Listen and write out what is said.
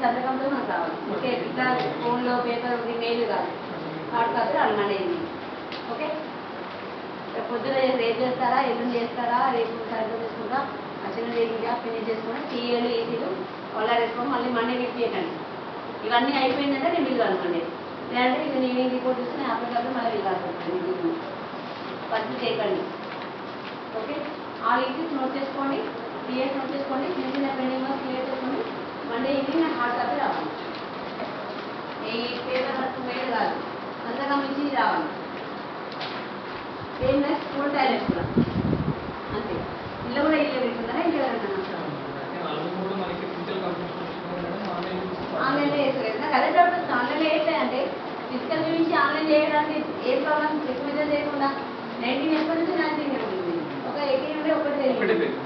సంతకంతో మనకు రావాలి ఓకే ఇట్లా ఫోన్లో పేపర్ ఉంది మెయిల్ కాదు హార్డ్ కాపీ వాళ్ళు మన ఓకే రేపు పొద్దున రేపు చేస్తారా ఎల్లుండి చేస్తారా రేపు సాయంత్రం చేసుకుంటా ఆ చిన్న రేపు ఫినిష్ చేసుకుని టీఏలు ఏసీలు వాళ్ళ వేసుకొని మళ్ళీ మండే మీకు చేయకండి ఇవన్నీ అయిపోయిందంటే నేను బిల్లు కనుకోండి లేదంటే ఇక నేను ఈవినింగ్ రిపోర్ట్ చూసి నేను అప్పటికప్పుడు మళ్ళీ బిల్లు రాసుకుంటాను ఫస్ట్ చేయకండి ఓకే ఆ లింక్స్ నోట్ చేసుకోండి టీఎస్ నోట్ చేసుకోండి చిన్న చిన్న పెండింగ్ వర్క్ క్లియర్ చేసుకోండి మండే ఈవినింగ్ నాకు హార్డ్ కాపీ రావాలి ఈ పేపర్ వర్క్ మేడ్ కాదు అంతగా మించి రావాలి సేమ్ లైఫ్ స్కూల్ టాయిలెట్స్ కూడా అంతే ఇల్లు కూడా ఇల్లు పెట్టుకున్నారా ఇంట్లో ఎవరైనా నాలుగు కూడా మనకి ఫిజికల్ కంప్యూటర్ ఆన్లైన్ ఆన్లైన్లో చేస్తారు నాకు అదే డౌట్ వస్తుంది ఆన్లైన్లో వేయట్లే అంటే ఫిజికల్ చూపించి ఆన్లైన్ చేయడానికి ఏ ప్రాబ్లం ఎక్కువ చేయకుండా నైన్టీన్ ఎప్పటి నుంచి నైన్టీన్ ఉంటుంది ఒక ఎయిటీన్ ఉంటే ఒకటి ఒకటే తెలియదు పేరు